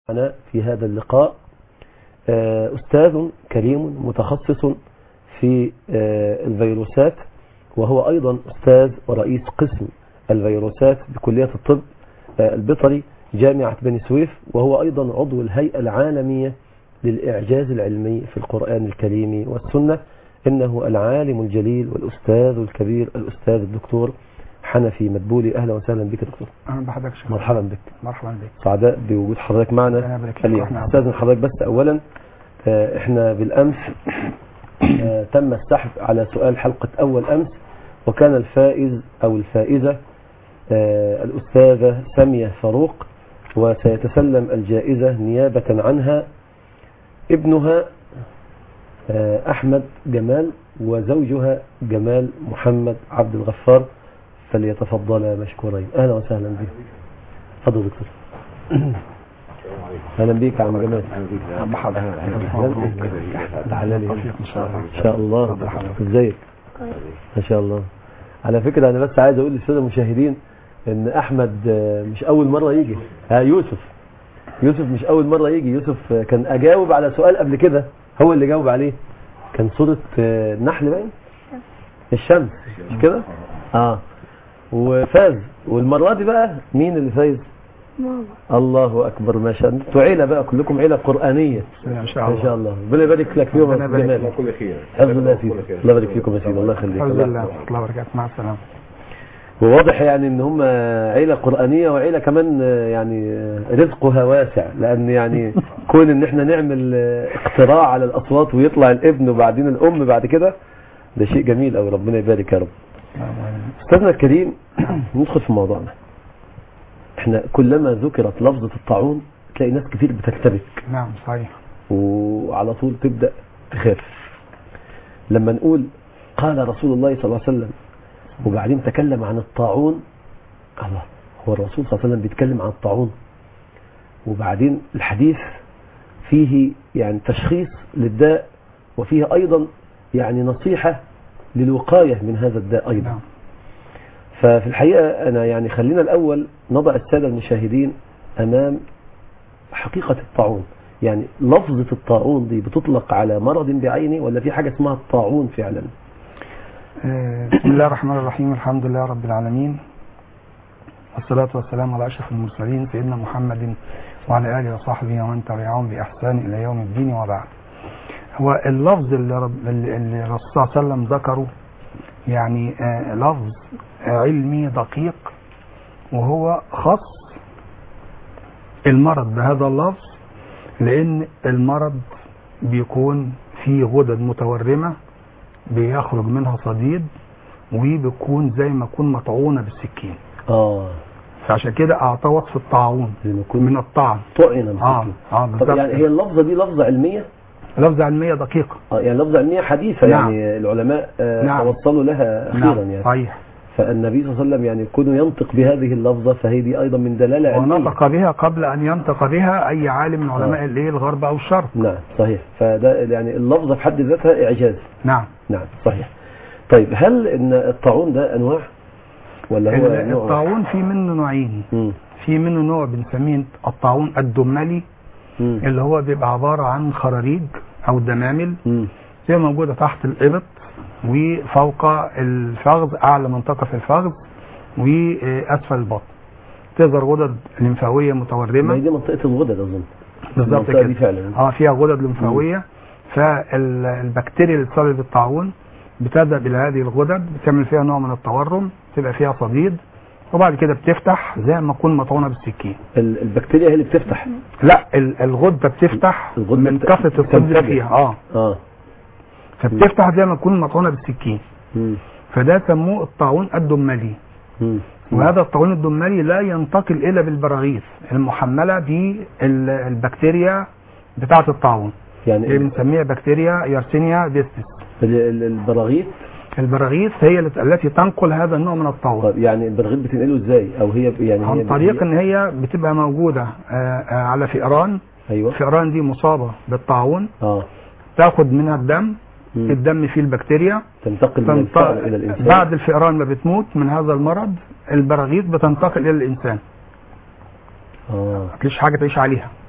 معنا في هذا اللقاء آه، أستاذ كريم متخصص في آه، الفيروسات وهو أيضا أستاذ ورئيس قسم الفيروسات بكلية الطب آه، البيطري جامعة بني سويف وهو أيضا عضو الهيئة العالمية للإعجاز العلمي في القرآن الكريم والسنة إنه العالم الجليل والأستاذ الكبير الأستاذ الدكتور حنفي مدبولي أهلا وسهلا بك دكتور اهلا بحضرتك يا شيخ. مرحبا بك مرحبا بك سعداء بوجود حضرتك معنا ربنا يبارك فيك اليوم وإحنا استاذن حضرتك بس اولا آه، احنا بالامس آه، تم السحب على سؤال حلقة اول امس وكان الفائز او الفائزة آه، الاستاذة سامية فاروق وسيتسلم الجائزة نيابة عنها ابنها آه، احمد جمال وزوجها جمال محمد عبد الغفار فليتفضلا مشكورين اهلا وسهلا بك تفضل دكتور اهلا بيك يا عم جمال عم حضرتك تعالى لي توفيق ان شاء الله ان شاء الله ازيك ما شاء الله على فكره انا بس عايز اقول للساده المشاهدين ان احمد آه، مش اول مره يجي ها يوسف يوسف مش اول مره يجي يوسف آه، كان اجاوب على سؤال قبل كده هو اللي جاوب عليه كان صوره آه، النحل باين الشمس مش كده اه وفاز والمره دي بقى مين اللي فايز ماما الله اكبر ما شاء الله انتوا عيله بقى كلكم عيله قرانيه ان شاء ما الله شاء الله ربنا يبارك لك فيهم ربنا يبارك جمال كل خير حفظ الله يا سيدي الله يبارك فيكم يا سيدي الله يخليك الحمد الله لله يحفظك. ورحمه الله وبركاته مع السلامه وواضح يعني ان هم عيله قرانيه وعيله كمان يعني رزقها واسع لان يعني كون ان احنا نعمل اقتراع على الاصوات ويطلع الابن وبعدين الام بعد كده ده شيء جميل قوي ربنا يبارك يا رب استاذنا الكريم ندخل في موضوعنا احنا كلما ذكرت لفظه الطاعون تلاقي ناس كتير بترتبك نعم صحيح وعلى طول تبدأ تخاف لما نقول قال رسول الله صلى الله عليه وسلم وبعدين تكلم عن الطاعون الله هو الرسول صلى الله عليه وسلم بيتكلم عن الطاعون وبعدين الحديث فيه يعني تشخيص للداء وفيه أيضا يعني نصيحة للوقاية من هذا الداء أيضا نعم ففي الحقيقة أنا يعني خلينا الأول نضع السادة المشاهدين أمام حقيقة الطاعون يعني لفظة الطاعون دي بتطلق على مرض بعينه ولا في حاجة اسمها الطاعون فعلا آه، بسم الله الرحمن الرحيم الحمد لله رب العالمين والصلاة والسلام على أشرف المرسلين سيدنا محمد وعلى آله وصحبه ومن تبعهم بإحسان إلى يوم الدين وبعد هو اللفظ اللي, رب اللي اللي الرسول صلى الله عليه وسلم ذكره يعني آه، لفظ علمي دقيق وهو خاص المرض بهذا اللفظ لأن المرض بيكون فيه غدد متورمة بيخرج منها صديد وبتكون زي ما تكون مطعونة بالسكين اه فعشان كده أعطاه وصف الطاعون زي ما يكون من الطعن طعن اه مسكين اه طب بالظبط يعني هي اللفظة دي لفظة علمية لفظة علمية دقيقة اه يعني لفظة علمية حديثة نعم. يعني العلماء آه نعم. توصلوا لها أخيرا نعم يعني صحيح فالنبي صلى الله عليه وسلم يعني كونه ينطق بهذه اللفظة فهي دي أيضا من دلالة علمية ونطق بها قبل أن ينطق بها أي عالم من علماء آه. الايه الغرب أو الشرق نعم صحيح فده يعني اللفظة في حد ذاتها إعجاز نعم نعم صحيح طيب هل ان الطاعون ده انواع ولا هو ال- نوع الطاعون في منه نوعين مم. في منه نوع بنسميه الطاعون الدملي مم. اللي هو بيبقى عبارة عن خراريج أو دمامل مم. هي موجودة تحت الإبط وفوق الفخذ أعلى منطقة في الفخذ وأسفل البطن تظهر غدد لمفاوية ما هي متورمة دي منطقة الغدد اظن بالظبط المنطقة دي كده فعلا اه فيها غدد لمفاوية فالبكتيريا اللي بتصاب بالطاعون بتذهب إلى هذه الغدد بتعمل فيها نوع من التورم تبقى فيها صديد وبعد كده بتفتح زي ما تكون مطعونة بالسكين ال- البكتيريا هي اللي بتفتح لا ال- الغدة بتفتح الغدة من بت- كثرة الصديد اللي بتنفجر. فيها اه اه فبتفتح زي ما تكون مطعونة بالسكين مم. فده سموه الطاعون الدملي مم. وهذا الطاعون الدملي لا ينتقل الا بالبراغيث المحمله بالبكتيريا بتاعه الطاعون اللي يعني بنسميها بكتيريا يارسينيا ديستس ال- ال- البراغيث البراغيث هي الت- التي تنقل هذا النوع من الطاعون طب يعني البراغيث بتنقله ازاي او هي ب- يعني هي عن ب- طريق هي- ان هي بتبقى موجوده آه، آه، على فئران ايوه الفئران دي مصابه بالطاعون اه تاخد منها الدم مم. الدم فيه البكتيريا تنتقل من تنط- الفأر الى الانسان بعد الفئران ما بتموت من هذا المرض البراغيث بتنتقل الى الانسان اه مفيش حاجه تعيش عليها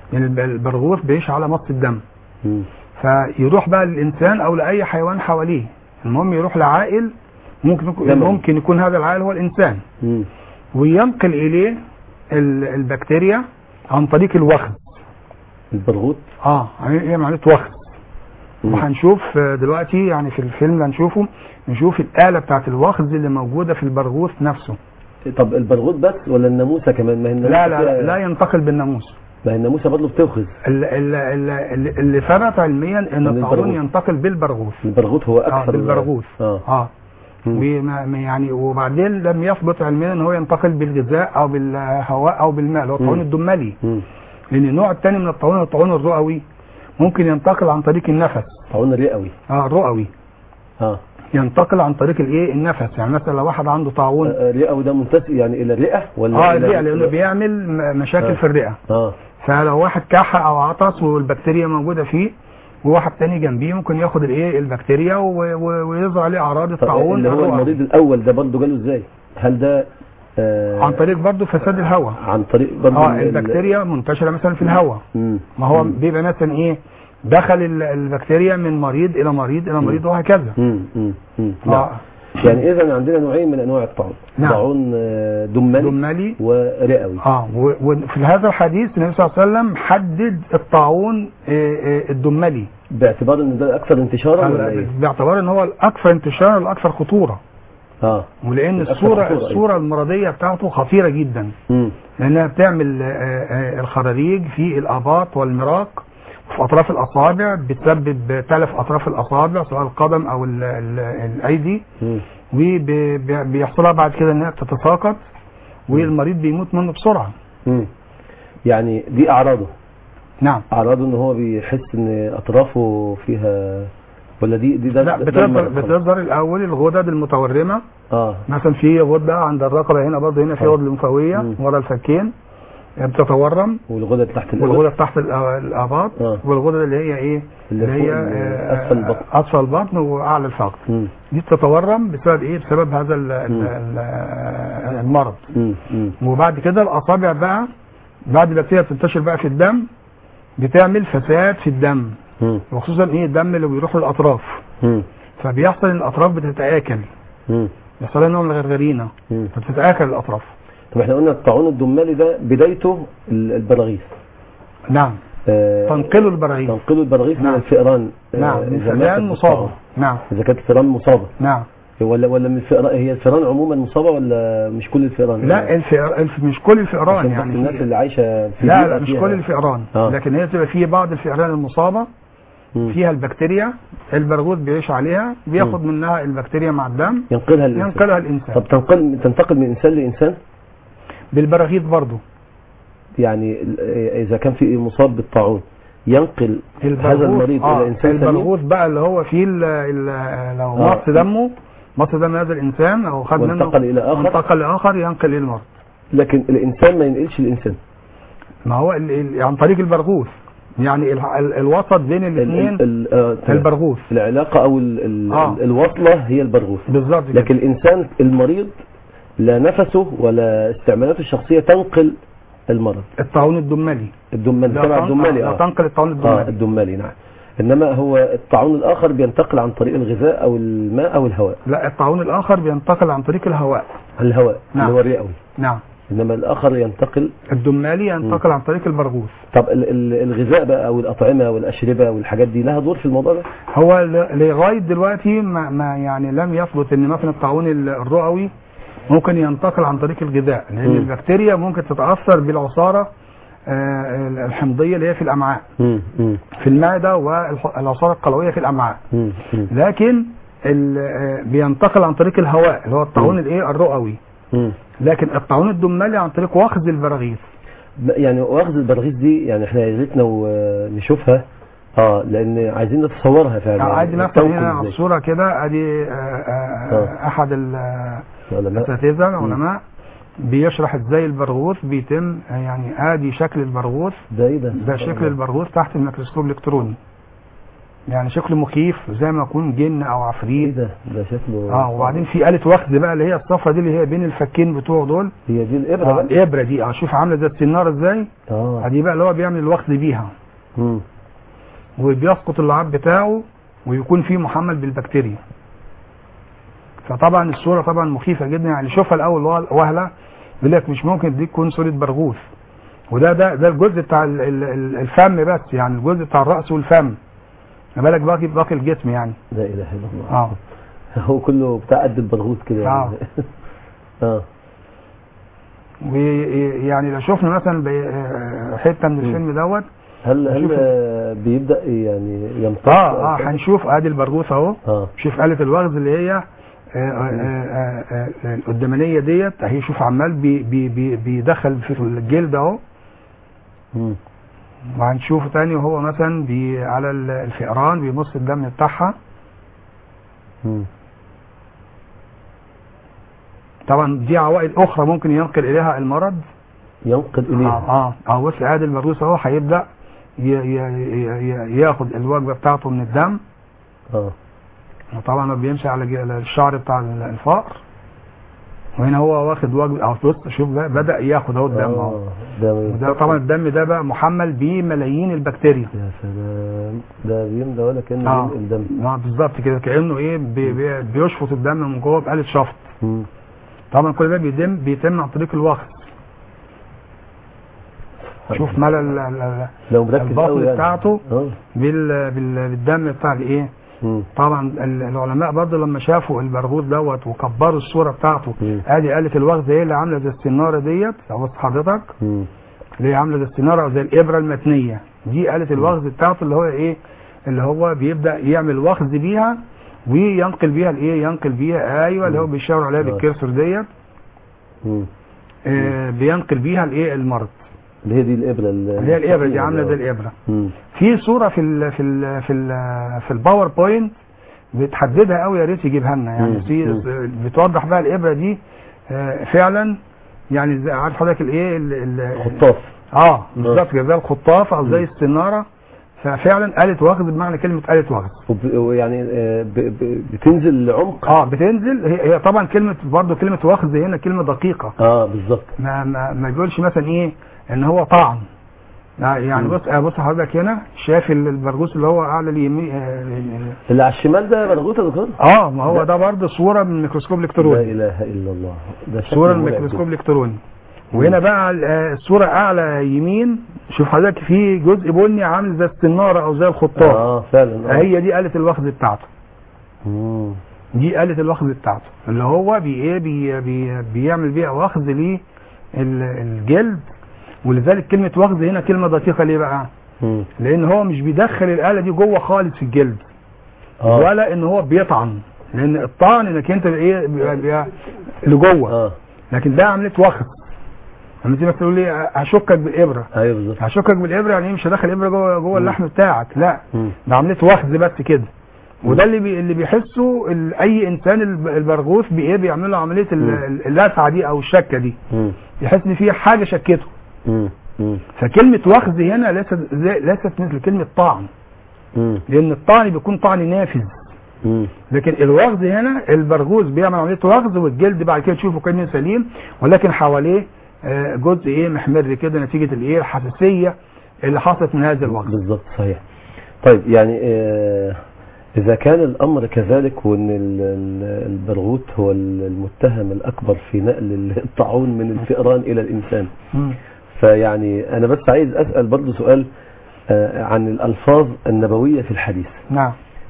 الب- البرغوث بيعيش على مص الدم مم. فيروح بقى للانسان او لاي حيوان حواليه المهم يروح لعائل ممكن يكون تمام. ممكن يكون هذا العائل هو الانسان مم. وينقل اليه ال- البكتيريا عن طريق الوخز البرغوث اه هي عمليه وخز مم. وهنشوف آه، دلوقتي يعني في الفيلم اللي هنشوفه نشوف الآلة بتاعت الوخز اللي موجودة في البرغوث نفسه طب البرغوث بس ولا الناموسه كمان ما هي الناموسه لا لا لا, فيها- لا ينتقل بالناموس ما هي الناموسه برضه بتوخز ال- ال- ال- ال- اللي ثبت علميا ان من الطاعون البرغوث. ينتقل بالبرغوث البرغوث هو اه اكثر بالبرغوث اه اه مم. وما ما يعني وبعدين لم يثبت علميا ان هو ينتقل بالغذاء او بالهواء او بالماء اللي هو الطاعون مم. الدملي مم. لان النوع الثاني من الطاعون الطاعون الرئوي ممكن ينتقل عن طريق النفس طاعون رئوي اه الرئوي اه ينتقل عن طريق الايه النفس يعني مثلا لو واحد عنده طاعون آه، رئوي ده منتسب يعني الى الرئه ولا اه إلى- الرئه لانه بيعمل م- مشاكل آه. في الرئه اه فلو واحد كح او عطس والبكتيريا موجوده فيه وواحد تاني جنبيه ممكن ياخد الايه البكتيريا و- و- ويظهر عليه اعراض طب الطاعون اللي هو الرئوي. المريض الاول ده برضه جاله ازاي هل ده آه عن طريق برضه فساد الهواء عن طريق برضه اه ال- البكتيريا منتشره مثلا في الهواء مم. ما هو مم. بيبقى مثلا ايه دخل ال- البكتيريا من مريض الى مريض الى مريض وهكذا مم. مم. مم. نعم. اه يعني اذا عندنا نوعين من انواع الطاعون نعم. طاعون آه، دملي دملي ورئوي اه و- وفي هذا الحديث النبي صلى الله عليه وسلم حدد الطاعون آه، آه، الدملي باعتبار ان ده اكثر انتشارا ولا ايه؟ باعتبار ان هو الاكثر انتشارا والاكثر خطوره اه ولان الأكثر الصوره خطورة، أيوة. الصوره المرضيه بتاعته خطيره جدا مم. لانها بتعمل آه، آه، الخراريج في الاباط والمراق في اطراف الاصابع بتسبب تلف اطراف الاصابع سواء القدم او ال- ال- الايدي مم. وبيحصلها بعد كده انها بتتساقط والمريض بيموت منه بسرعه مم. يعني دي اعراضه نعم اعراضه ان هو بيحس ان اطرافه فيها ولا دي دي ده لا ده بتظهر المرض خالص. بتظهر الاول الغدد المتورمه اه مثلا في غده عند الرقبه هنا برضه هنا في آه. غده لمفاويه مم. ورا الفكين بتتورم والغدد تحت القلب والغدة تحت الأ- الآباط آه. والغدة اللي هي ايه اللي اللي هي فوق ال- آه، أسفل البطن. أسفل البطن وأعلى الفخذ مم. دي بتتورم بسبب ايه بسبب هذا ال- ال- مم. ال- المرض مم. مم. وبعد كده الأصابع بقى بعد البكتيريا بتنتشر بقى في الدم بتعمل فساد في الدم مم. وخصوصا ايه الدم اللي بيروح للأطراف مم. فبيحصل ان الأطراف بتتآكل مم. بيحصل لها نوع من الغرغرينة مم. فبتتآكل الأطراف طب احنا قلنا الطاعون الدمالي ده بدايته ال- البراغيث نعم آه، تنقله البراغيث تنقله البراغيث من نعم. الفئران آه، نعم من إذا ماتت فئران مصابة بالطاعون. نعم اذا كانت الفئران مصابه نعم ولا ولا من الفئران هي الفئران عموما مصابه ولا مش كل الفئران لا الفئر... الف... مش كل الفئران عشان يعني بس الناس في... اللي عايشه في لا بيئة لا مش فيها- كل الفئران آه. لكن هي تبقى في بعض الفئران المصابة مم. فيها البكتيريا البرغوث بيعيش عليها بياخد منها البكتيريا مع الدم ينقلها الانسان ينقلها الانسان طب تنقل تنتقل من انسان لانسان بالبراغيث برضه يعني ال- اذا كان في مصاب بالطاعون ينقل هذا المريض آه. الى انسان ثاني البرغوث بقى اللي هو فيه ال... ال... لو آه. مص دمه مص دم هذا الانسان او خد منه وانتقل الى اخر انتقل لاخر ينقل الى المرض لكن الانسان ما ينقلش الانسان ما هو ال... ال... عن طريق البرغوث يعني ال... ال... الوسط بين ال- الاثنين ال- ال- آه، تمام. البرغوث العلاقه او ال- ال- آه. الوصله هي البرغوث بالظبط كده. لكن الانسان المريض لا نفسه ولا استعمالاته الشخصيه تنقل المرض الطاعون الدملي الدمالي لا تبع تنقل- الدمالي لا اه تنقل الطاعون اه الدملي الدمالي نعم انما هو الطاعون الاخر بينتقل عن طريق الغذاء او الماء او الهواء لا الطاعون الاخر بينتقل عن طريق الهواء الهواء نعم. اللي هو الرئوي نعم انما الاخر ينتقل الدمالي ينتقل عن طريق البرغوث طب ال- ال- الغذاء بقى او الاطعمه والاشربه والحاجات دي لها دور في الموضوع ده هو ل- لغايه دلوقتي ما, ما يعني لم يثبت ان مثلا الطاعون ال- الرئوي ممكن ينتقل عن طريق الغذاء لان مم. البكتيريا ممكن تتاثر بالعصاره آه، الحمضيه اللي هي في الامعاء مم. مم. في المعده والعصاره القلويه في الامعاء مم. مم. لكن ال- آه، بينتقل عن طريق الهواء اللي هو الطاعون مم. الايه الرئوي مم. لكن الطاعون الدمالي عن طريق وخز البراغيث يعني واخذ البراغيث دي يعني احنا يا ريتنا ونشوفها اه لان عايزين نتصورها فعلا يعني عادي مثلا تنقل هنا على إزاي. الصوره كده ادي آه، آه، آه. احد ال- العلماء. الاساتذه العلماء بيشرح ازاي البرغوث بيتم يعني ادي شكل البرغوث ده ايه ده ده شكل البرغوث تحت الميكروسكوب الالكتروني يعني شكله مخيف زي ما يكون جن او ايه عفريت ده ده شكله اه وبعدين في آلة وخز بقى اللي هي الصفرة دي اللي هي بين الفكين بتوعه دول هي دي الابره آه بقى الابره دي اه شوف عامله زي السناره ازاي اه دي بقى اللي هو بيعمل الوخز بيها مم. وبيسقط اللعاب بتاعه ويكون فيه محمل بالبكتيريا فطبعا الصوره طبعا مخيفه جدا يعني شوفها الاول وه- وهله يقول لك مش ممكن دي تكون صوره برغوث وده ده ده الجزء بتاع ال- ال- ال- الفم بس يعني الجزء بتاع الراس والفم ما بالك باقي باقي الجسم يعني لا اله الا الله اه هو كله بتاع قد البرغوث كده يعني اه ويعني لو شفنا مثلا ب- حته من الفيلم دوت هل هل شوف- آه، بيبدا يعني يمتص اه اه أو كده؟ هنشوف ادي البرغوث اهو اه شوف آلة الوغز اللي هي آه، آه، آه، آه، آه، القدامانية ديت اهي شوف عمال بي بي بي بيدخل في الجلد اهو مم. وهنشوفه تاني وهو مثلا بي على ال- الفئران بيمص الدم بتاعها مم. طبعا دي عوائد اخرى ممكن ينقل اليها المرض ينقل اه اليها اه اه بص ادي المرؤوس اهو هيبدا ي- ي- ي- ي- ياخد الوجبه بتاعته من الدم اه وطبعا هو بيمشي على ج- على الشعر بتاع الفأر وهنا هو واخد وجبه اهو بص شوف بقى بدا ياخد اهو الدم اهو آه، ده وده طبعا الدم ده بقى محمل بملايين البكتيريا يا سلام ده بيملى ولا كانه آه. بينقل دم اه بالظبط كده كانه ايه بي بي بيشفط الدم من جوه بآلة شفط مم. طبعا كل ده بيتم بيتم عن طريق الوخز شوف ملى ال- ال- ال- لو مركز البطن قوي يعني. بتاعته اه بال بال بالدم بتاع الايه مم. طبعا ال- العلماء برضه لما شافوا البرغوث دوت وكبروا الصوره بتاعته مم. ادي آلة الوخز هي اللي عامله زي السناره ديت لو بص حضرتك مم. اللي هي عامله زي السناره او زي الابره المتنيه دي آلة الوخز بتاعته اللي هو ايه اللي هو بيبدا يعمل وخز بيها وينقل بيها الايه ينقل بيها ايوه اللي هو بيشاور عليها آه. بالكرسور ديت مم. آه بينقل بيها الايه المرض اللي هي دي الابره اللي هي الابره دي عامله زي الابره مم. في صوره في ال في ال في ال في الباوربوينت بتحددها قوي يا ريت يجيبها لنا يعني مم. في مم. بتوضح بقى الابره دي آه، فعلا يعني زي عارف حضرتك الايه ال- ال- خطاف اه بالظبط كده زي الخطاف او زي مم. السناره ففعلا آلة وخز بمعنى كلمة آلة وخز وب- ويعني آه، ب- ب- بتنزل لعمق اه بتنزل هي, هي طبعا كلمة برضه كلمة وخز هنا كلمة دقيقة اه بالظبط ما ما ما يقولش مثلا ايه ان هو طعن لا، يعني مم. بص آه، بص حضرتك هنا شايف ال- البرغوث اللي هو اعلى اليمين آه، اللي على الشمال ده برغوث يا دكتور اه ما هو لا. ده برضه صورة من الميكروسكوب لا الالكتروني اله الا الله ده شكل صورة من مرعب الميكروسكوب الالكتروني وهنا بقى آه، الصورة اعلى يمين شوف حضرتك في جزء بني عامل زي السنارة او زي الخطاف اه فعلا آه. هي دي آلة الوخز بتاعته مم. دي آلة الوخز بتاعته اللي هو بي ايه بي بي بيعمل بيها وخز للجلد ولذلك كلمة وخز هنا كلمة دقيقة ليه بقى؟ مم. لأن هو مش بيدخل الآلة دي جوه خالص في الجلد اه ولا إن هو بيطعن لأن الطعن إنك أنت ايه بيبقى- بيبقى لجوه اه لكن ده عملية وخز لما تيجي تقول لي هشكك بالإبرة ايوه بالظبط هشكك بالإبرة يعني إيه مش هدخل إبرة جوه جوه اللحم بتاعك لا مم. ده عمليه وخز بس كده وده اللي بي اللي بيحسه ال- اي انسان الب- البرغوث بايه بيعمل له عمليه ال- مم. ال- اللسعه دي او الشكه دي مم. يحس ان في حاجه شكته مم. مم. فكلمه وخز هنا ليست زي- ليست مثل كلمه طعن مم. لان الطعن بيكون طعن نافذ مم. لكن الوخز هنا البرغوث بيعمل عمليه وخز والجلد بعد كده تشوفه كانه سليم ولكن حواليه آه، جزء ايه محمر كده نتيجه الايه الحساسيه اللي حصلت من هذا الوخز بالظبط صحيح طيب يعني آه، إذا كان الأمر كذلك وأن ال- ال- البرغوث هو ال- المتهم الأكبر في نقل الطاعون من الفئران إلى الإنسان مم. فيعني أنا بس عايز أسأل برضو سؤال آه، عن الألفاظ النبوية في الحديث نعم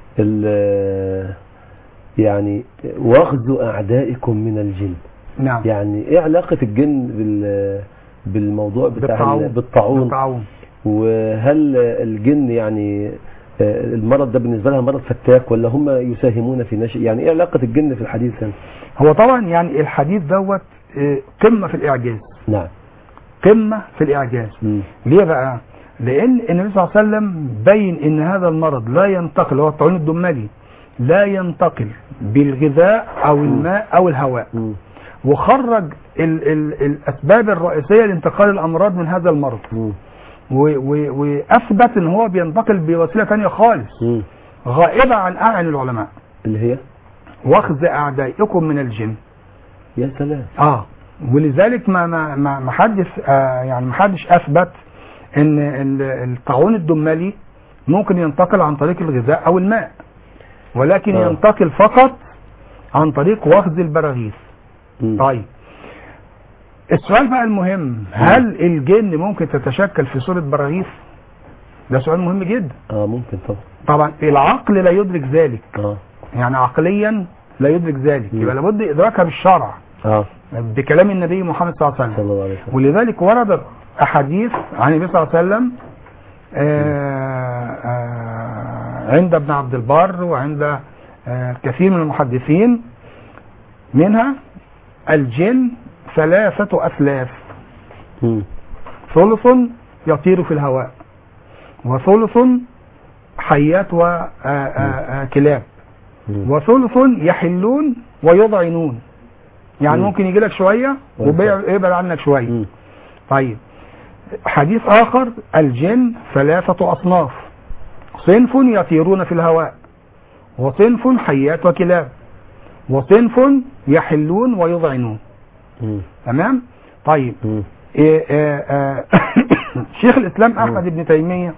ال- يعني واخذوا أعدائكم من الجن نعم يعني إيه علاقة الجن بال بالموضوع بتاع بالطاعون. ال- بالطاعون بالطاعون وهل الجن يعني آه، المرض ده بالنسبة لها مرض فتاك ولا هم يساهمون في نشأ يعني ايه علاقة الجن في الحديث يعني هو طبعا يعني الحديث دوت آه، قمة في الإعجاز نعم قمة في الإعجاز مم. ليه بقى؟ لأن النبي صلى الله عليه وسلم بين إن هذا المرض لا ينتقل هو الطاعون الدملي لا ينتقل بالغذاء أو الماء أو الهواء مم. وخرج ال ال الأسباب الرئيسية لانتقال الأمراض من هذا المرض مم. و- و- وأثبت إن هو بينتقل بوسيلة ثانية خالص مم. غائبة عن أعين العلماء اللي هي واخذ أعدائكم من الجن يا سلام اه ولذلك ما ما ما ما حدش آه يعني ما حدش اثبت ان ال- الطاعون الدمالي ممكن ينتقل عن طريق الغذاء او الماء ولكن آه. ينتقل فقط عن طريق وخز البراغيث مم. طيب السؤال بقى المهم هل الجن ممكن تتشكل في صورة براغيث ده سؤال مهم جدا اه ممكن طبعا طبعا العقل لا يدرك ذلك اه يعني عقليا لا يدرك ذلك مم. يبقى لابد ادراكها بالشرع اه بكلام النبي محمد صلى الله عليه وسلم صلى الله عليه وسلم ولذلك وردت احاديث عن النبي صلى الله عليه وسلم آه، آه، عند ابن عبد البر وعند آه، كثير من المحدثين منها الجن ثلاثة أثلاث مم. ثلث يطير في الهواء وثلث حيات وكلاب مم. وثلث يحلون ويضعنون يعني مم. ممكن يجي لك شوية ويبعد عنك شوية مم. طيب حديث آخر الجن ثلاثة أصناف صنف يطيرون في الهواء وصنف حيات وكلاب وصنف يحلون ويضعنون مم. تمام طيب مم. إيه إيه آه، شيخ الإسلام أحمد بن تيمية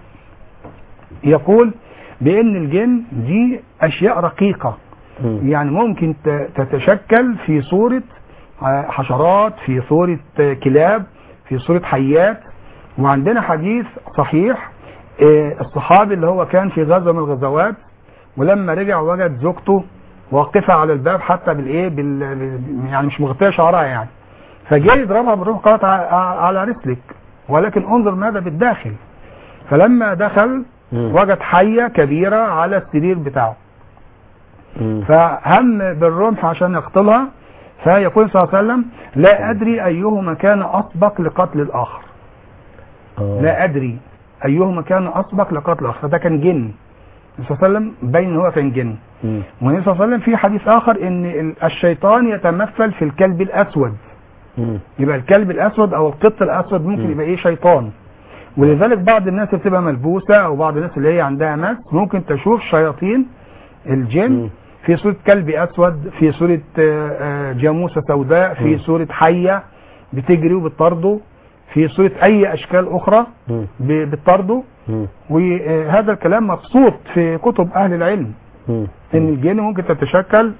يقول بأن الجن دي أشياء رقيقة مم. يعني ممكن ت- تتشكل في صورة آه، حشرات في صورة آه، كلاب في صورة حيات وعندنا حديث صحيح آه، الصحابي اللي هو كان في غزوة من الغزوات ولما رجع وجد زوجته واقفة على الباب حتى بالايه بال بال- يعني مش مغطية شعرها يعني فجاي يضربها بالروح قالت ع- ع- على رسلك ولكن انظر ماذا بالداخل فلما دخل مم. وجد حية كبيرة على السرير بتاعه مم. فهم بالرمح عشان يقتلها فيقول صلى الله عليه وسلم لا أدري أيهما كان أسبق لقتل الآخر آه. لا أدري أيهما كان أسبق لقتل الآخر فده كان جن النبي صلى الله عليه وسلم باين إن هو كان جن مم. والنبي صلى الله عليه وسلم في حديث آخر إن ال- الشيطان يتمثل في الكلب الأسود مم. يبقى الكلب الأسود أو القط الأسود ممكن مم. يبقى إيه شيطان ولذلك بعض الناس اللي بتبقى ملبوسة أو بعض الناس اللي هي عندها مس ممكن تشوف شياطين الجن مم. في صورة كلب أسود في صورة آه، آه، جاموسة سوداء في مم. صورة حية بتجري وبتطارده في صورة أي أشكال أخرى مم. ب- بتطارده مم. وهذا الكلام مبسوط في كتب أهل العلم مم. إن الجن ممكن تتشكل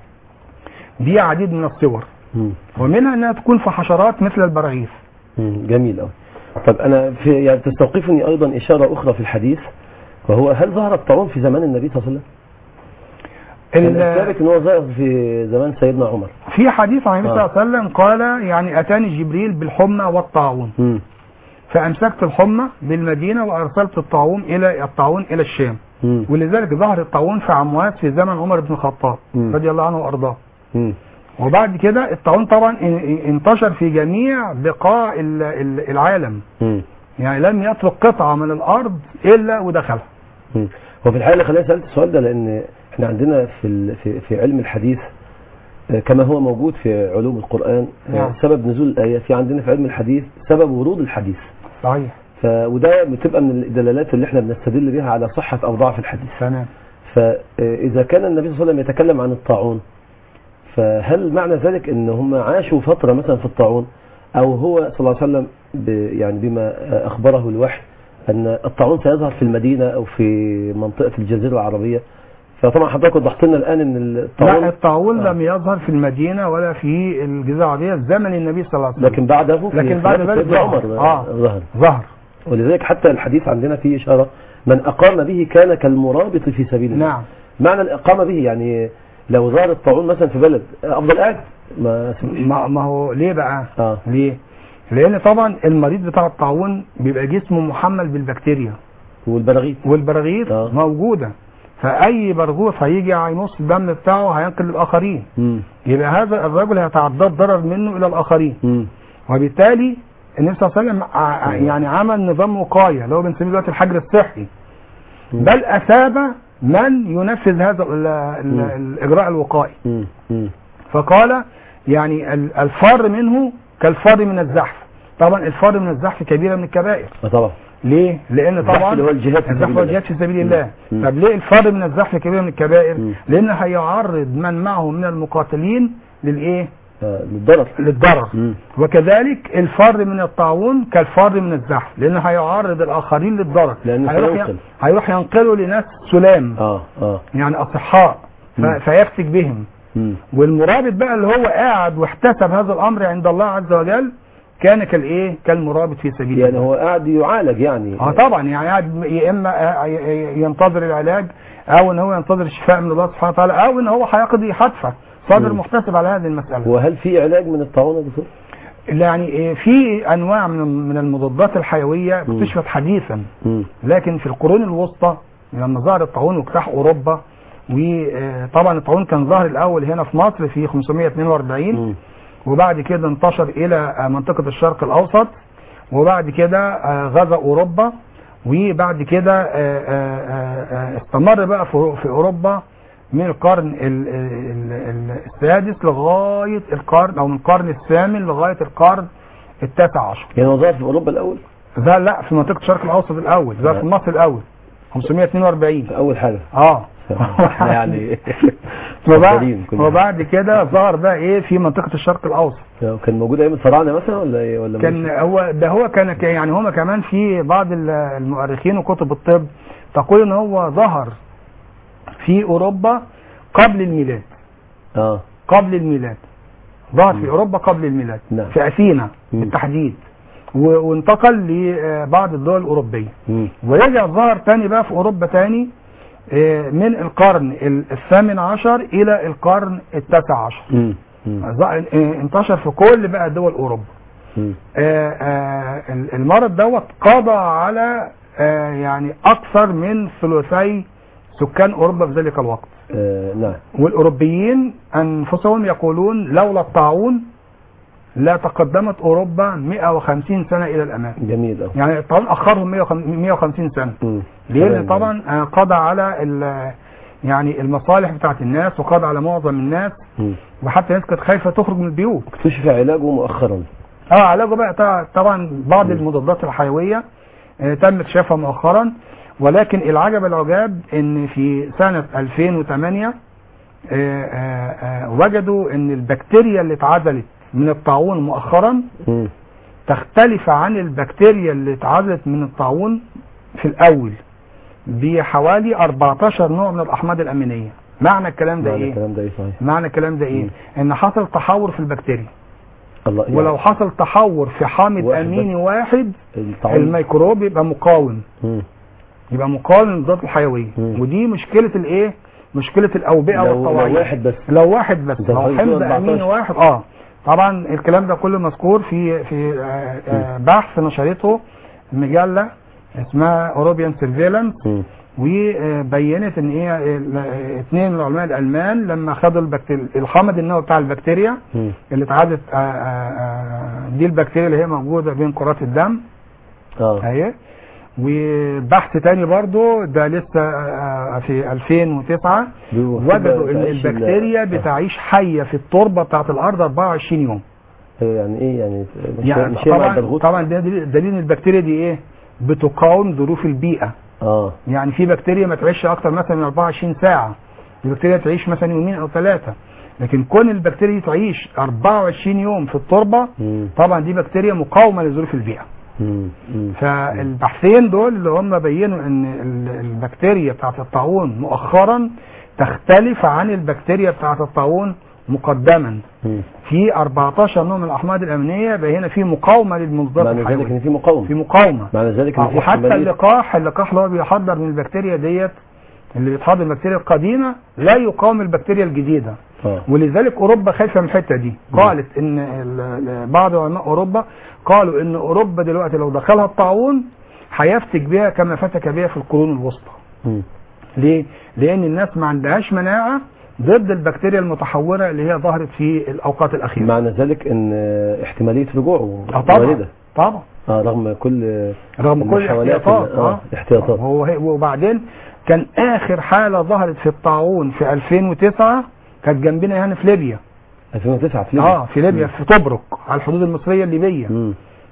بعديد من الصور مم. ومنها إنها تكون في حشرات مثل البراغيث مم. جميل أوي طب أنا في يعني تستوقفني أيضا إشارة أخرى في الحديث وهو هل ظهر الطاعون في زمان النبي صلى الله عليه وسلم؟ كان ال- الثابت ان هو ظهر في زمان سيدنا عمر في حديث عن النبي آه. صلى الله عليه وسلم قال يعني أتاني جبريل بالحمى والطاعون مم. فأمسكت الحمى بالمدينة وأرسلت الطاعون إلى الطاعون إلى الشام مم. ولذلك ظهر الطاعون في عمواس في زمن عمر بن الخطاب مم. رضي الله عنه وارضاه مم. وبعد كده الطاعون طبعا ان- ان- انتشر في جميع بقاع ال- ال- العالم مم. يعني لم يترك قطعة من الأرض إلا ودخلها مم. هو في الحقيقه اللي خلاني سالت السؤال ده لان احنا عندنا في ال- في, في علم الحديث آه، كما هو موجود في علوم القران آه، نعم. سبب نزول الايه في عندنا في علم الحديث سبب ورود الحديث صحيح ف وده بتبقى من الدلالات اللي احنا بنستدل بها على صحه او ضعف الحديث تمام فاذا كان النبي صلى الله عليه وسلم يتكلم عن الطاعون فهل معنى ذلك ان هم عاشوا فتره مثلا في الطاعون او هو صلى الله عليه وسلم ب يعني بما اخبره الوحي ان الطاعون سيظهر في المدينه او في منطقه الجزيره العربيه فطبعا حضرتك وضحت لنا الان ان لا الطاعون الطاعون آه. لم يظهر في المدينة ولا في الجزيرة العربية زمن النبي صلى الله عليه وسلم لكن بعده في لكن بعد خلافة ذلك سيدنا ظهر. عمر آه. ظهر ظهر ولذلك حتى الحديث عندنا فيه اشاره من اقام به كان كالمرابط في سبيل الله نعم معنى الإقامة به يعني لو ظهر الطاعون مثلا في بلد أفضل قاعد ما اسمعش ما, ما هو ليه بقى اه ليه لان طبعا المريض بتاع الطاعون بيبقى جسمه محمل بالبكتيريا والبراغيث والبراغيث آه. موجوده فاي برغوث هيجي هينص الدم بتاعه هينقل للاخرين مم. يبقى هذا الرجل هيتعدى الضرر منه الى الاخرين مم. وبالتالي النبي صلى الله عليه وسلم ع- يعني عمل نظام وقايه اللي هو بنسميه دلوقتي الحجر الصحي مم. بل اثاب من ينفذ هذا ال- ال- مم. الاجراء الوقائي مم. مم. فقال يعني ال- الفار منه كالفار من الزحف طبعا الفار من الزحف كبيره من الكبائر آه طبعا ليه؟ لان الزحف طبعا اللي هو الجهاد في الزحف سبيل هو الله. الجهاد في سبيل الله مم. طب ليه الفر من الزحف كبيره من الكبائر؟ مم. لان هيعرض من معه من المقاتلين للايه؟ آه، للضرر للضرر مم. وكذلك الفر من الطاعون كالفر من الزحف لان هيعرض الاخرين للضرر لأنه هيروح سينقل. ين- هيروح ينقله لناس سلام اه اه يعني اصحاء ف- مم. فيفتك بهم مم. والمرابط بقى اللي هو قاعد واحتسب هذا الامر عند الله عز وجل كان كالايه كالمرابط في سبيل يعني الله هو قاعد يعالج يعني اه طبعا يعني قاعد يا اما آه، ي- ي- ينتظر العلاج او ان هو ينتظر الشفاء من الله سبحانه وتعالى او ان هو هيقضي حتفه صابر مم. محتسب على هذه المساله وهل في علاج من الطاعون يا دكتور؟ يعني إيه، في انواع من من المضادات الحيويه مم. اكتشفت حديثا مم. لكن في القرون الوسطى لما ظهر الطاعون واجتاح اوروبا وطبعا الطاعون كان ظاهر الاول هنا في مصر في 542 مم. وبعد كده انتشر الى آه، منطقه الشرق الاوسط وبعد كده آه، غزا اوروبا وبعد كده آه، آه، آه، آه، استمر بقى في في اوروبا من القرن ال- ال- ال- السادس لغايه القرن او من القرن الثامن لغايه القرن التاسع عشر يعني هو ظهر في اوروبا الاول ده لا في منطقه الشرق الاوسط الاول ده في مصر الاول 542 في اول حاجه اه يعني وبعد, مفضلين كلنا. وبعد كده ظهر بقى ايه في منطقه الشرق الاوسط كان موجود ايام الفراعنه مثلا ولا ايه ولا كان مش؟ هو ده هو كان ك- يعني هما كمان في بعض ال- المؤرخين وكتب الطب تقول ان هو ظهر في اوروبا قبل الميلاد اه قبل الميلاد ظهر في مم. اوروبا قبل الميلاد نعم. في اثينا مم. بالتحديد و- وانتقل لبعض الدول الاوروبيه مم. ورجع ظهر تاني بقى في اوروبا تاني آه، من القرن ال- الثامن عشر الى القرن التاسع عشر مم. مم. ظ- آه، انتشر في كل بقى دول اوروبا مم. آه، آه، المرض دوت قضى على آه، يعني اكثر من ثلثي سكان اوروبا في ذلك الوقت آه نعم والاوروبيين انفسهم يقولون لولا الطاعون لا تقدمت اوروبا 150 سنه الى الامام جميل أوي. يعني الطاعون اخرهم 150 سنه مم. ليه؟ تمام. لان طبعا آه، قضى على ال- يعني المصالح بتاعت الناس وقضى على معظم الناس مم. وحتى الناس كانت خايفه تخرج من البيوت اكتشف علاجه مؤخرا اه علاجه بقى طبعا- طبعا بعض المضادات الحيويه آه، تم اكتشافها مؤخرا ولكن العجب العجاب ان في سنه 2008 آه، آه، آه، وجدوا ان البكتيريا اللي اتعزلت من الطاعون مؤخرا مم. تختلف عن البكتيريا اللي اتعزلت من الطاعون في الاول بحوالي 14 نوع من الاحماض الامينيه معنى الكلام ده معنى ايه الكلام ده ايه صحيح معنى الكلام ده ايه مم. ان حصل تحور في البكتيريا الله يعني ولو حصل تحور في حامض واحد اميني واحد الطاعون الميكروب يبقى مقاوم مم. يبقى مقاوم للمضادات الحيويه مم. ودي مشكله الايه مشكله الاوبئه لو, لو والطواعية واحد بس لو واحد بس ده لو حضرتك حمض بتقول 14. اميني واحد اه طبعا الكلام ده كله مذكور في في آه، آه، بحث نشرته مجله اسمها اوروبيان سيرفيلانس مم. وبينت ان ايه ال- اثنين من العلماء الالمان لما خدوا البكتيريا الحمض النووي بتاع البكتيريا مم. اللي اتعادت آه، آه، آه، دي البكتيريا اللي هي موجوده بين كرات الدم اه اهي وبحث تاني برضو ده لسه آه، في 2009 بيبقى وجدوا ان تعيش ال- البكتيريا آه. بتعيش حيه في التربه بتاعت الارض 24 يوم أيوة، يعني ايه يعني مش يعني مش هي مع طبعا البرغوث طبعا ده دليل دليل ان البكتيريا دي ايه بتقاوم ظروف البيئه اه يعني في بكتيريا ما تعيش اكتر مثلا من 24 ساعه البكتيريا تعيش مثلا يومين او ثلاثه لكن كون البكتيريا دي تعيش 24 يوم في التربه مم. طبعا دي بكتيريا مقاومه لظروف البيئه مم. مم. فالبحثين دول اللي هم بينوا ان ال- البكتيريا بتاعت الطاعون مؤخرا تختلف عن البكتيريا بتاعت الطاعون مقدما مم. في 14 نوع من الاحماض الامينيه يبقى هنا في مقاومه للمضادات معنى ذلك الحيويه ان في مقاومه في مقاومه معنى ذلك ان آه، في وحتى احتمالية- اللقاح اللقاح اللي هو بيحضر من البكتيريا ديت اللي بيتحضر من البكتيريا القديمه لا يقاوم البكتيريا الجديده اه ولذلك اوروبا خايفه من الحته دي قالت ان ال- ال- بعض علماء اوروبا قالوا ان اوروبا دلوقتي لو دخلها الطاعون هيفتك بها كما فتك بها في القرون الوسطى مم. ليه لان الناس ما عندهاش مناعه ضد البكتيريا المتحوره اللي هي ظهرت في الاوقات الاخيره معنى ذلك ان آه، احتماليه رجوعه آه طبعا والده طبا اه رغم كل رغم كل المحاولات الاحتياطات ال- اه احتياطات هو هي- وبعدين كان اخر حاله ظهرت في الطاعون في 2009 كانت جنبنا هنا في ليبيا 2009 في ليبيا اه في ليبيا في طبرق على الحدود المصريه الليبيه مم.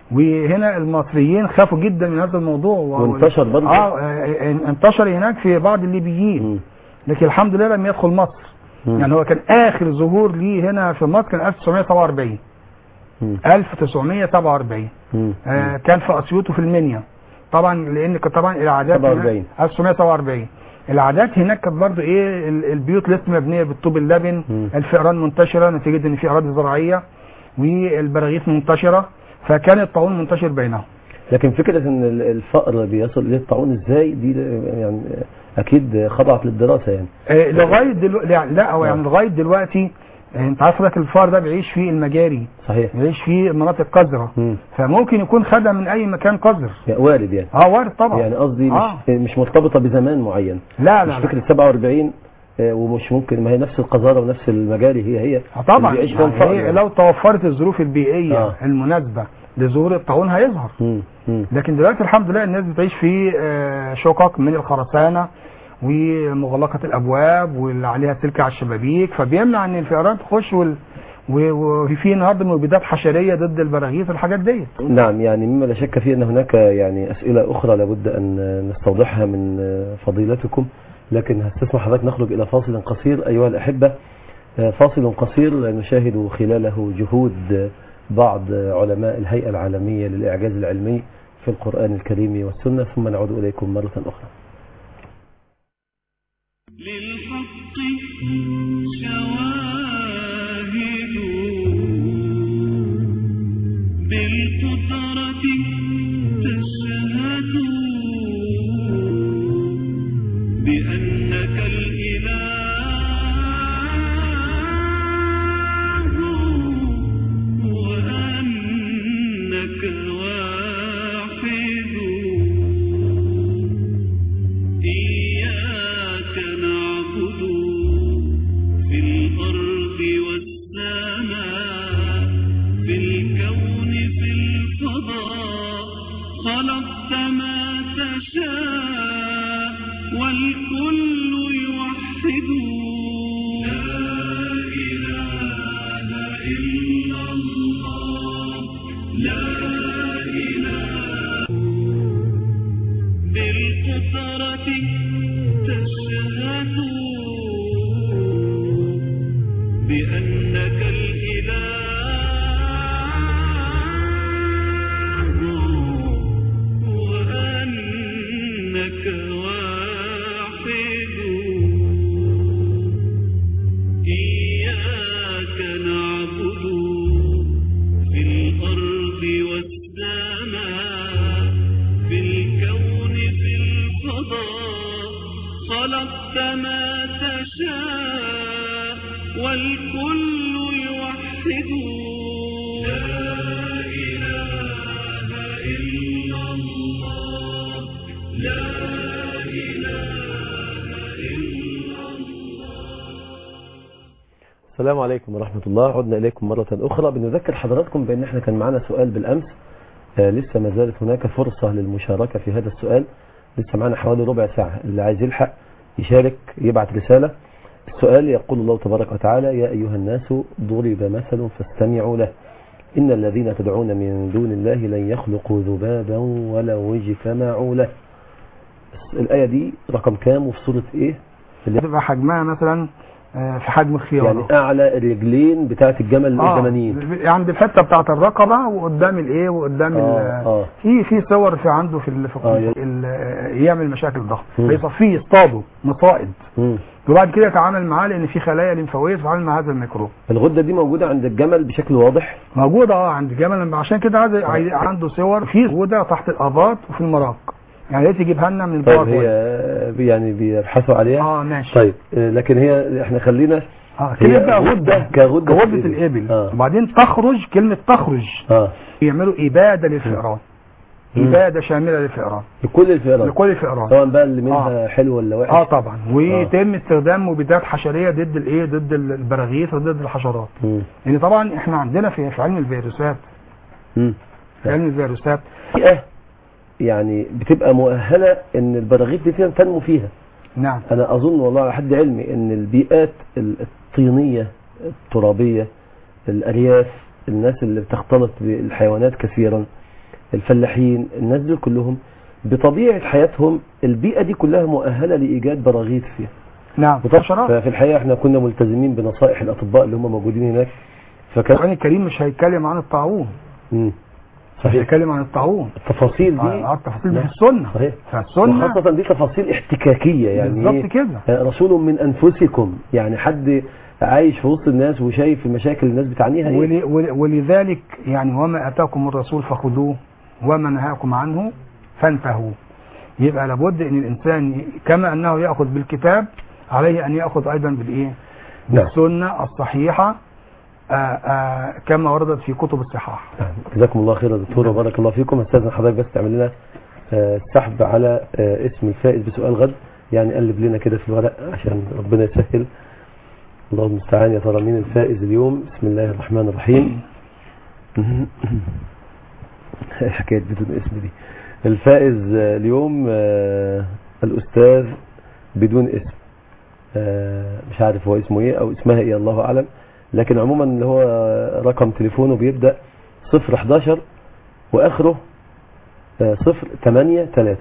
وهنا المصريين خافوا جدا من هذا الموضوع و- وانتشر برضه. اه آه، انتشر هناك في بعض الليبيين مم. لكن الحمد لله لم يدخل مصر مم. يعني هو كان اخر ظهور ليه هنا في مصر كان 1947 مم. 1947 مم. آه كان في اسيوط وفي المنيا طبعا لان كانت طبعا العادات 47. هناك- 1947 العادات هناك كانت برضو ايه ال- البيوت لسه مبنيه بالطوب اللبن مم. الفئران منتشره نتيجه ان في اراضي زراعيه والبراغيث منتشره فكان الطاعون منتشر بينهم لكن فكرة ان ال- الفقر بيصل اليه الطاعون ازاي دي يعني اكيد خضعت للدراسة يعني آه لغايه دلوقتي لا هو يعني نعم. لغايه دلوقتي آه، انت عارف حضرتك الفار ده بيعيش في المجاري صحيح بيعيش في مناطق قذره مم. فممكن يكون خدها من اي مكان قذر يعني وارد يعني اه وارد طبعا يعني قصدي آه. مش مش مرتبطة بزمان معين لا مش لا, لا. فكرة 47 آه، ومش ممكن ما هي نفس القذارة ونفس المجاري هي هي آه طبعا اللي بيعيش فيها يعني الفقر هي يعني. لو توفرت الظروف البيئيه آه. المناسبه لظهور الطاعون هيظهر مم. مم. لكن دلوقتي الحمد لله الناس بتعيش في آه، شقق من الخرسانه ومغلقه الابواب واللي عليها سلك على الشبابيك فبيمنع ان الفئران تخش وال... و- وفي النهارده مبيدات حشريه ضد البراغيث والحاجات ديت نعم يعني مما لا شك فيه أن هناك يعني أسئلة أخرى لابد أن نستوضحها من فضيلتكم لكن هستسمح حضرتك نخرج إلى فاصل قصير أيها الأحبة فاصل قصير نشاهد خلاله جهود بعض علماء الهيئة العالمية للإعجاز العلمي في القرآن الكريم والسنة ثم نعود إليكم مرة أخرى للحق شواهد بالقدرة تشهد بأنك الإله وأنك واحد إياك نعبد في الأرض والسماء في الكون في الفضاء خلقت ما تشاء والكل يوحد لا إله إلا الله لا إله بالقدرة تشهد بأنك الإله وأنك واحد إياك نعبد في الأرض والسماء في الكون في الفضاء خلقت ما تشاء والكل يوحد لا إله إلا الله لا إله إلا السلام عليكم ورحمة الله عدنا إليكم مرة أخرى بنذكر حضراتكم بأن احنا كان معنا سؤال بالأمس آه لسه ما زالت هناك فرصة للمشاركة في هذا السؤال لسه معنا حوالي ربع ساعة اللي عايز يلحق يشارك يبعت رسالة السؤال يقول الله تبارك وتعالى يا أيها الناس ضرب مثل فاستمعوا له إن الذين تدعون من دون الله لن يخلقوا ذبابا ولو اجتمعوا له الآية دي رقم كام وفي سورة إيه اللي تبقى حجمها مثلا آه، في حجم الخيار يعني أعلى الرجلين بتاعت الجمل الزمنيين عند الحته بتاعت الرقبه وقدام الايه وقدام آه، ال- آه. في في صور في عنده في ال- في آه، ال- آه، يعمل مشاكل ضغط مم. فيصفيه يصطاده مصائد مم. وبعد كده يتعامل معاه لان في خلايا لمفاويه تتعامل مع هذا الميكروب الغدة دي موجودة عند الجمل بشكل واضح موجوده اه عند جمل عشان كده عايز عايز- عنده صور في موجوده تحت الاباط وفي المراق يعني ليه تجيبها لنا من طيب البراق هي يعني بيبحثوا عليها اه ماشي طيب آه، لكن هي احنا خلينا اه هي كده بقى غدة غده كغدة غده الإبل. الابل آه. وبعدين تخرج كلمه تخرج اه يعملوا اباده للفئران مم. اباده شامله للفئران لكل الفئران لكل الفئران سواء بقى اللي منها حلو ولا وحش اه طبعا ويتم استخدام مبيدات حشريه ضد الايه ضد البراغيث وضد الحشرات مم. يعني طبعا احنا عندنا في في علم الفيروسات مم. في علم الفيروسات بيئة يعني بتبقى مؤهلة ان البراغيث دي فيها تنمو فيها نعم انا اظن والله على حد علمي ان البيئات الطينية الترابية الارياف الناس اللي بتختلط بالحيوانات كثيرا الفلاحين الناس دول كلهم بطبيعة حياتهم البيئة دي كلها مؤهلة لإيجاد براغيث فيها نعم وطبعا حشرات ففي الحقيقة احنا كنا ملتزمين بنصائح الأطباء اللي هم موجودين هناك فكان القرآن الكريم مش هيتكلم عن الطاعون مم. مش صحيح هيتكلم عن الطاعون التفاصيل دي آه، التفاصيل دي في نعم. السنة صحيح فالسنة وخاصة دي تفاصيل احتكاكية يعني بالظبط إيه؟ كده آه، رسول من أنفسكم يعني حد عايش في وسط الناس وشايف المشاكل اللي الناس بتعانيها ايه ول- ول- ولذلك يعني وما اتاكم الرسول فخذوه وما نهاكم عنه فانتهوا يبقى لابد ان الانسان ي- كما انه ياخذ بالكتاب عليه ان ياخذ ايضا بالايه نعم. بالسنه الصحيحه آآ آآ كما وردت في كتب الصحاح نعم. جزاكم الله خير يا دكتور وبارك الله فيكم استاذن حضرتك بس تعمل لنا آه، سحب على آه، اسم الفائز بسؤال غد يعني قلب لنا كده في الورق عشان ربنا يسهل الله المستعان يا ترى مين الفائز اليوم بسم الله الرحمن الرحيم حكاية بدون اسم دي الفائز آه، اليوم آه، الأستاذ بدون اسم آه، مش عارف هو اسمه ايه او اسمها ايه الله اعلم لكن عموما اللي هو رقم تليفونه بيبدأ 011 واخره آه، 083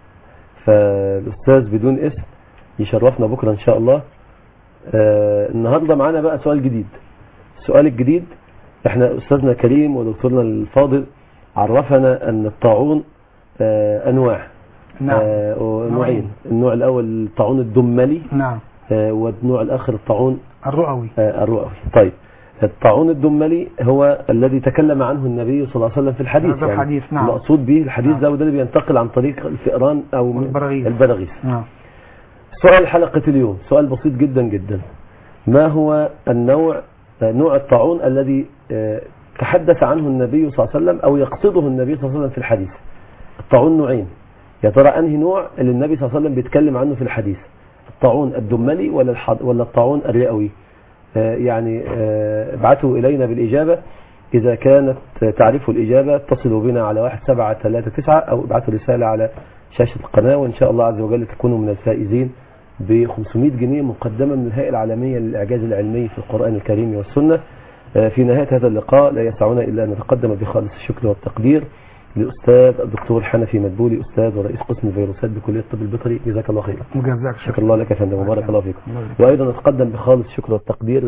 فالاستاذ بدون اسم يشرفنا بكرة ان شاء الله آه، النهاردة معانا بقى سؤال جديد السؤال الجديد احنا استاذنا كريم ودكتورنا الفاضل عرفنا ان الطاعون آه، انواع نعم آه، نوعين. نوعين النوع الاول الطاعون الدملي نعم آه، والنوع الاخر الطاعون الرؤوي آه، الرؤوي طيب الطاعون الدملي هو الذي تكلم عنه النبي صلى الله عليه وسلم في الحديث هذا الحديث، نعم. المقصود به الحديث نعم. ده وده اللي بينتقل عن طريق الفئران او من والبراغيث. البراغيث نعم سؤال حلقة اليوم سؤال بسيط جدا جدا ما هو النوع آه، نوع الطاعون الذي آه، تحدث عنه النبي صلى الله عليه وسلم او يقصده النبي صلى الله عليه وسلم في الحديث الطاعون نوعين يا ترى انهي نوع اللي النبي صلى الله عليه وسلم بيتكلم عنه في الحديث الطاعون الدملي ولا الحض ولا الطاعون الرئوي آه، يعني آه، ابعثوا إلينا بالإجابة إذا كانت تعرفوا الإجابة اتصلوا بنا على 1739 أو ابعثوا رسالة على شاشة القناة وإن شاء الله عز وجل تكونوا من الفائزين ب 500 جنيه مقدمة من الهيئة العالمية للإعجاز العلمي في القرآن الكريم والسنة آه، في نهاية هذا اللقاء لا يسعنا إلا أن نتقدم بخالص الشكر والتقدير لأستاذ الدكتور حنفي مدبولي أستاذ ورئيس قسم الفيروسات بكلية الطب البيطري جزاك الله خيرا وجزاك شكر الله لك يا فندم وبارك الله فيكم الله يبارك. وأيضا نتقدم بخالص الشكر والتقدير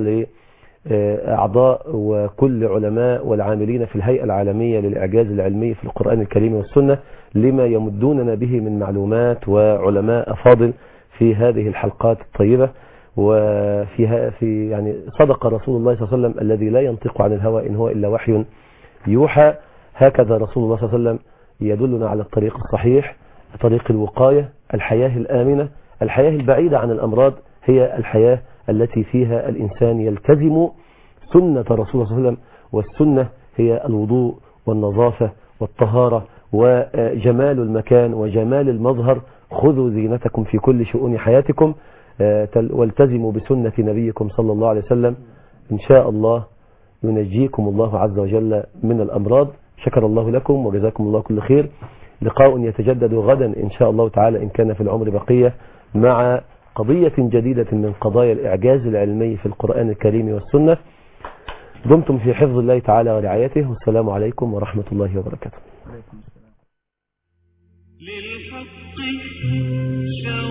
لأعضاء وكل علماء والعاملين في الهيئة العالمية للإعجاز العلمي في القرآن الكريم والسنة لما يمدوننا به من معلومات وعلماء أفاضل في هذه الحلقات الطيبة وفيها في يعني صدق رسول الله صلى الله عليه وسلم الذي لا ينطق عن الهوى إن هو إلا وحي يوحى هكذا رسول الله صلى الله عليه وسلم يدلنا على الطريق الصحيح طريق الوقاية الحياة الآمنة الحياة البعيدة عن الأمراض هي الحياة التي فيها الإنسان يلتزم سنة رسول الله صلى الله عليه وسلم والسنة هي الوضوء والنظافة والطهارة وجمال المكان وجمال المظهر خذوا زينتكم في كل شؤون حياتكم آه، تل- والتزموا بسنة نبيكم صلى الله عليه وسلم إن شاء الله ينجيكم الله عز وجل من الأمراض شكر الله لكم وجزاكم الله كل خير لقاء يتجدد غدا إن شاء الله تعالى إن كان في العمر بقية مع قضية جديدة من قضايا الإعجاز العلمي في القرآن الكريم والسنة دمتم في حفظ الله تعالى ورعايته والسلام عليكم ورحمة الله وبركاته للحق شوق